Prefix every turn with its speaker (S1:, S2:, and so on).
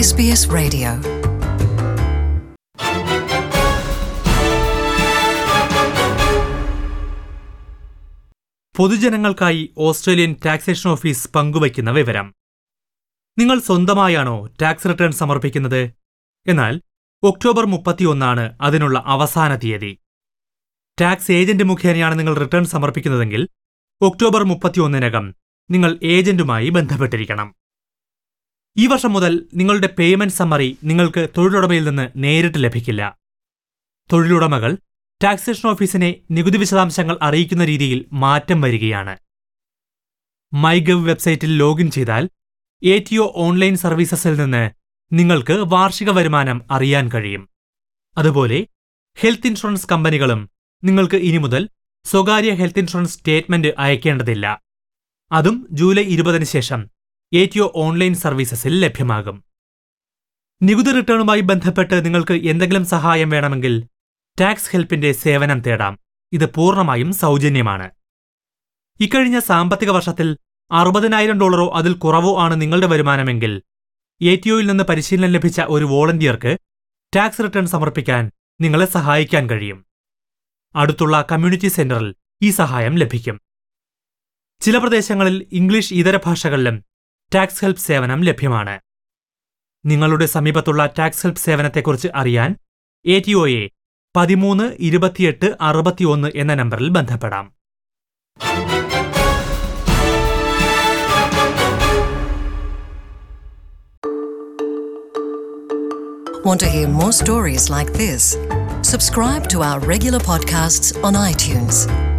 S1: SBS Radio.
S2: പൊതുജനങ്ങൾക്കായി Australian taxation office പങ്കുവയ്ക്കുന്ന വിവരം നിങ്ങൾ സ്വന്തമായാണോ ടാക്സ് റിട്ടേൺ സമർപ്പിക്കുന്നത് എന്നാൽ ഒക്ടോബർ മുപ്പത്തിയൊന്നാണ് അതിനുള്ള അവസാന തീയതി ടാക്സ് ഏജന്റ് മുഖേനയാണ് നിങ്ങൾ റിട്ടേൺ സമർപ്പിക്കുന്നതെങ്കിൽ ഒക്ടോബർ മുപ്പത്തിയൊന്നിനകം നിങ്ങൾ ഏജന്റുമായി ബന്ധപ്പെട്ടിരിക്കണം ഈ വർഷം മുതൽ നിങ്ങളുടെ പേയ്മെന്റ് സമ്മറി നിങ്ങൾക്ക് തൊഴിലുടമയിൽ നിന്ന് നേരിട്ട് ലഭിക്കില്ല തൊഴിലുടമകൾ ടാക്സേഷൻ ഓഫീസിനെ നികുതി വിശദാംശങ്ങൾ അറിയിക്കുന്ന രീതിയിൽ മാറ്റം വരികയാണ് മൈഗവ് വെബ്സൈറ്റിൽ ലോഗിൻ ചെയ്താൽ എ ടി ഒ ഓൺലൈൻ സർവീസസിൽ നിന്ന് നിങ്ങൾക്ക് വാർഷിക വരുമാനം അറിയാൻ കഴിയും അതുപോലെ ഹെൽത്ത് ഇൻഷുറൻസ് കമ്പനികളും നിങ്ങൾക്ക് ഇനി മുതൽ സ്വകാര്യ ഹെൽത്ത് ഇൻഷുറൻസ് സ്റ്റേറ്റ്മെന്റ് അയക്കേണ്ടതില്ല അതും ജൂലൈ ഇരുപതിന് ശേഷം എ ടി ഒ ഓൺലൈൻ സർവീസസിൽ ലഭ്യമാകും നികുതി റിട്ടേണുമായി ബന്ധപ്പെട്ട് നിങ്ങൾക്ക് എന്തെങ്കിലും സഹായം വേണമെങ്കിൽ ടാക്സ് ഹെൽപ്പിന്റെ സേവനം തേടാം ഇത് പൂർണ്ണമായും സൗജന്യമാണ് ഇക്കഴിഞ്ഞ സാമ്പത്തിക വർഷത്തിൽ അറുപതിനായിരം ഡോളറോ അതിൽ കുറവോ ആണ് നിങ്ങളുടെ വരുമാനമെങ്കിൽ എ ടി ഒയിൽ നിന്ന് പരിശീലനം ലഭിച്ച ഒരു വോളണ്ടിയർക്ക് ടാക്സ് റിട്ടേൺ സമർപ്പിക്കാൻ നിങ്ങളെ സഹായിക്കാൻ കഴിയും അടുത്തുള്ള കമ്മ്യൂണിറ്റി സെന്ററിൽ ഈ സഹായം ലഭിക്കും ചില പ്രദേശങ്ങളിൽ ഇംഗ്ലീഷ് ഇതര ഭാഷകളിലും ടാക്സ് ഹെൽപ്പ് സേവനം ലഭ്യമാണ് നിങ്ങളുടെ സമീപത്തുള്ള ടാക്സ് ഹെൽപ്പ് സേവനത്തെക്കുറിച്ച് അറിയാൻ എ ടി ഒയെ പതിമൂന്ന് ഇരുപത്തിയെട്ട് അറുപത്തിയൊന്ന് എന്ന നമ്പറിൽ ബന്ധപ്പെടാം
S1: Want to hear more stories like this? Subscribe to our regular podcasts on iTunes.